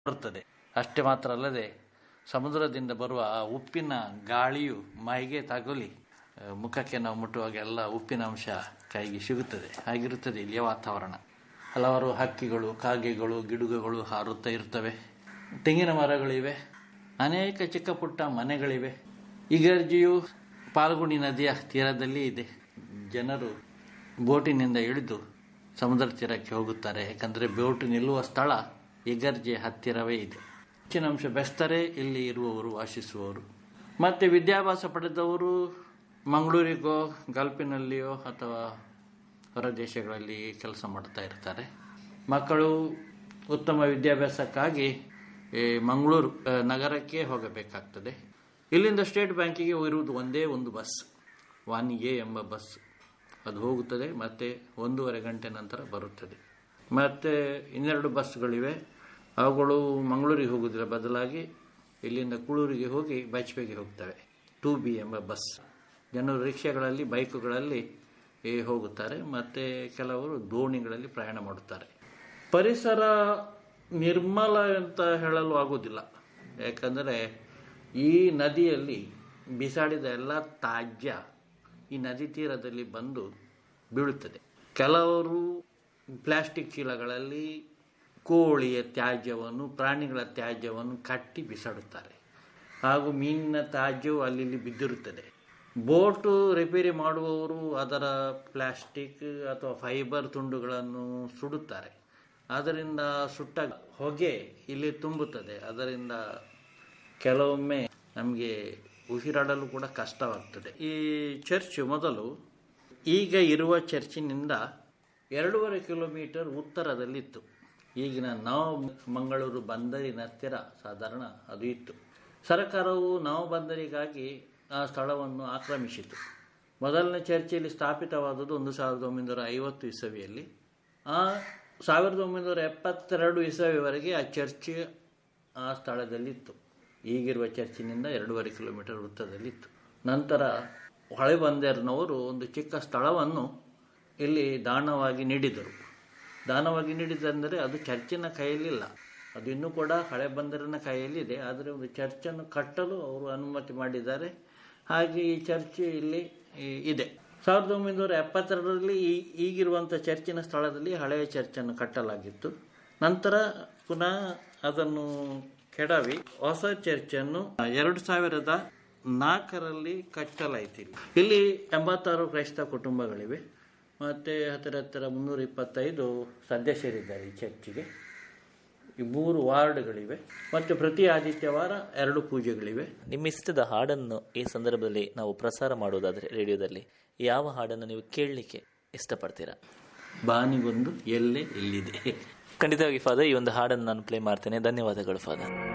ಬರುತ್ತದೆ ಅಷ್ಟೇ ಮಾತ್ರ ಅಲ್ಲದೆ ಸಮುದ್ರದಿಂದ ಬರುವ ಆ ಉಪ್ಪಿನ ಗಾಳಿಯು ಮೈಗೆ ತಗುಲಿ ಆ, ಮುಖಕ್ಕೆ ನಾವು ಮುಟ್ಟುವಾಗ ಎಲ್ಲ ಉಪ್ಪಿನ ಅಂಶ ಕೈಗೆ ಸಿಗುತ್ತದೆ ಹಾಗಿರುತ್ತದೆ ಇಲ್ಲಿಯ ವಾತಾವರಣ ಹಲವಾರು ಹಕ್ಕಿಗಳು ಕಾಗೆಗಳು ಗಿಡುಗಗಳು ಹಾರುತ್ತಾ ಇರ್ತವೆ ತೆಂಗಿನ ಮರಗಳಿವೆ ಅನೇಕ ಚಿಕ್ಕ ಪುಟ್ಟ ಮನೆಗಳಿವೆ ಇಗರ್ಜಿಯು ಪಾಲ್ಗುಣಿ ನದಿಯ ತೀರದಲ್ಲಿ ಇದೆ ಜನರು ಬೋಟಿನಿಂದ ಇಳಿದು ಸಮುದ್ರ ತೀರಕ್ಕೆ ಹೋಗುತ್ತಾರೆ ಯಾಕಂದರೆ ಬೋಟು ನಿಲ್ಲುವ ಸ್ಥಳ ಇಗರ್ಜೆ ಹತ್ತಿರವೇ ಇದೆ ಹೆಚ್ಚಿನ ಅಂಶ ಬೆಸ್ತರೇ ಇಲ್ಲಿ ಇರುವವರು ವಾಸಿಸುವವರು ಮತ್ತು ವಿದ್ಯಾಭ್ಯಾಸ ಪಡೆದವರು ಮಂಗಳೂರಿಗೋ ಗಲ್ಫಿನಲ್ಲಿಯೋ ಅಥವಾ ಹೊರ ದೇಶಗಳಲ್ಲಿ ಕೆಲಸ ಮಾಡ್ತಾ ಇರ್ತಾರೆ ಮಕ್ಕಳು ಉತ್ತಮ ವಿದ್ಯಾಭ್ಯಾಸಕ್ಕಾಗಿ ಈ ಮಂಗಳೂರು ಆ, ನಗರಕ್ಕೆ ಹೋಗಬೇಕಾಗ್ತದೆ ಇಲ್ಲಿಂದ ಸ್ಟೇಟ್ ಬ್ಯಾಂಕಿಗೆ ಇರುವುದು ಒಂದೇ ಒಂದು ಬಸ್ ಒನ್ ಎ ಎಂಬ ಬಸ್ ಅದು ಹೋಗುತ್ತದೆ ಮತ್ತು ಒಂದೂವರೆ ಗಂಟೆ ನಂತರ ಬರುತ್ತದೆ ಮತ್ತು ಇನ್ನೆರಡು ಬಸ್ಗಳಿವೆ ಅವುಗಳು ಮಂಗಳೂರಿಗೆ ಹೋಗುವುದರ ಬದಲಾಗಿ ಇಲ್ಲಿಂದ ಕುಳೂರಿಗೆ ಹೋಗಿ ಬೈಚ್ಪೆಗೆ ಹೋಗ್ತವೆ ಟೂ ಬಿ ಎಂಬ ಬಸ್ ಜನರು ರಿಕ್ಷಾಗಳಲ್ಲಿ ಬೈಕುಗಳಲ್ಲಿ ಏ, ಹೋಗುತ್ತಾರೆ ಮತ್ತು ಕೆಲವರು ದೋಣಿಗಳಲ್ಲಿ ಪ್ರಯಾಣ ಮಾಡುತ್ತಾರೆ ಪರಿಸರ ನಿರ್ಮಲ ಅಂತ ಹೇಳಲು ಆಗುವುದಿಲ್ಲ ಯಾಕಂದರೆ ಈ ನದಿಯಲ್ಲಿ ಬಿಸಾಡಿದ ಎಲ್ಲ ತ್ಯಾಜ್ಯ ಈ ನದಿ ತೀರದಲ್ಲಿ ಬಂದು ಬೀಳುತ್ತದೆ ಕೆಲವರು ಪ್ಲಾಸ್ಟಿಕ್ ಚೀಲಗಳಲ್ಲಿ ಕೋಳಿಯ ತ್ಯಾಜ್ಯವನ್ನು ಪ್ರಾಣಿಗಳ ತ್ಯಾಜ್ಯವನ್ನು ಕಟ್ಟಿ ಬಿಸಾಡುತ್ತಾರೆ ಹಾಗೂ ಮೀನಿನ ತ್ಯಾಜ್ಯವು ಅಲ್ಲಿ ಇಲ್ಲಿ ಬಿದ್ದಿರುತ್ತದೆ ಬೋಟು ರಿಪೇರಿ ಮಾಡುವವರು ಅದರ ಪ್ಲಾಸ್ಟಿಕ್ ಅಥವಾ ಫೈಬರ್ ತುಂಡುಗಳನ್ನು ಸುಡುತ್ತಾರೆ ಅದರಿಂದ ಸುಟ್ಟ ಹೊಗೆ ಇಲ್ಲಿ ತುಂಬುತ್ತದೆ ಅದರಿಂದ ಕೆಲವೊಮ್ಮೆ ನಮಗೆ ಉಸಿರಾಡಲು ಕೂಡ ಕಷ್ಟವಾಗ್ತದೆ ಈ ಚರ್ಚ್ ಮೊದಲು ಈಗ ಇರುವ ಚರ್ಚಿನಿಂದ ಎರಡೂವರೆ ಕಿಲೋಮೀಟರ್ ಉತ್ತರದಲ್ಲಿತ್ತು ಈಗಿನ ನವ ಮಂಗಳೂರು ಬಂದರಿನ ಹತ್ತಿರ ಸಾಧಾರಣ ಅದು ಇತ್ತು ಸರ್ಕಾರವು ನವ ಬಂದರಿಗಾಗಿ ಆ ಸ್ಥಳವನ್ನು ಆಕ್ರಮಿಸಿತು ಮೊದಲನೇ ಚರ್ಚಿಯಲ್ಲಿ ಸ್ಥಾಪಿತವಾದದ್ದು ಒಂದು ಸಾವಿರದ ಒಂಬೈನೂರ ಐವತ್ತು ಇಸವಿಯಲ್ಲಿ ಆ ಸಾವಿರದ ಒಂಬೈನೂರ ಎಪ್ಪತ್ತೆರಡು ಇಸವಿವರೆಗೆ ಆ ಚರ್ಚ್ ಆ ಸ್ಥಳದಲ್ಲಿತ್ತು ಈಗಿರುವ ಚರ್ಚಿನಿಂದ ಎರಡೂವರೆ ಕಿಲೋಮೀಟರ್ ವೃತ್ತದಲ್ಲಿತ್ತು ನಂತರ ಹೊಳೆ ಬಂದೇರ್ನವರು ಒಂದು ಚಿಕ್ಕ ಸ್ಥಳವನ್ನು ಇಲ್ಲಿ ದಾನವಾಗಿ ನೀಡಿದರು ದಾನವಾಗಿ ನೀಡಿದಂದರೆ ಅದು ಚರ್ಚಿನ ಕೈಯಲ್ಲಿಲ್ಲ ಅದು ಇನ್ನೂ ಕೂಡ ಹಳೆ ಬಂದರಿನ ಕೈಯಲ್ಲಿದೆ ಆದರೆ ಒಂದು ಚರ್ಚನ್ನು ಕಟ್ಟಲು ಅವರು ಅನುಮತಿ ಮಾಡಿದ್ದಾರೆ ಹಾಗೆ ಈ ಚರ್ಚ್ ಇಲ್ಲಿ ಈ, ಇದೆ ಸಾವಿರದ ಒಂಬೈನೂರ ಎಪ್ಪತ್ತೆರಡರಲ್ಲಿ ಈ ಈಗಿರುವಂಥ ಚರ್ಚಿನ ಸ್ಥಳದಲ್ಲಿ ಹಳೆಯ ಚರ್ಚನ್ನು ಕಟ್ಟಲಾಗಿತ್ತು ನಂತರ ಪುನಃ ಅದನ್ನು ಕೆಡವಿ ಹೊಸ ಚರ್ಚನ್ನು ಎರಡು ಸಾವಿರದ ನಾಲ್ಕರಲ್ಲಿ ಕಟ್ಟಲಾಯಿತು ಇಲ್ಲಿ. ಇಲ್ಲಿ ಎಂಬತ್ತಾರು ಕ್ರೈಸ್ತ ಕುಟುಂಬಗಳಿವೆ ಮತ್ತು ಹತ್ತಿರ ಹತ್ತಿರ ಮುನ್ನೂರ ಇಪ್ಪತ್ತೈದು ಸದಸ್ಯರಿದ್ದಾರೆ ಈ ಚರ್ಚಿಗೆ ಈ ಮೂರು ವಾರ್ಡ್ಗಳಿವೆ ಮತ್ತು ಪ್ರತಿ ಆದಿತ್ಯವಾರ ಎರಡು ಪೂಜೆಗಳಿವೆ ನಿಮ್ಮ ಇಷ್ಟದ ಹಾಡನ್ನು ಈ ಸಂದರ್ಭದಲ್ಲಿ ನಾವು ಪ್ರಸಾರ ಮಾಡುವುದಾದ್ರೆ ರೇಡಿಯೋದಲ್ಲಿ ಯಾವ ಹಾಡನ್ನು ನೀವು ಕೇಳಲಿಕ್ಕೆ ಇಷ್ಟಪಡ್ತೀರಾ ಬಾನಿಗೊಂದು ಎಲ್ಲೇ ಎಲ್ಲಿದೆ ಖಂಡಿತವಾಗಿ ಫಾದರ್ ಈ ಒಂದು ಹಾಡನ್ನು ನಾನು ಪ್ಲೇ ಮಾಡ್ತೇನೆ ಧನ್ಯವಾದಗಳು ಫಾದರ್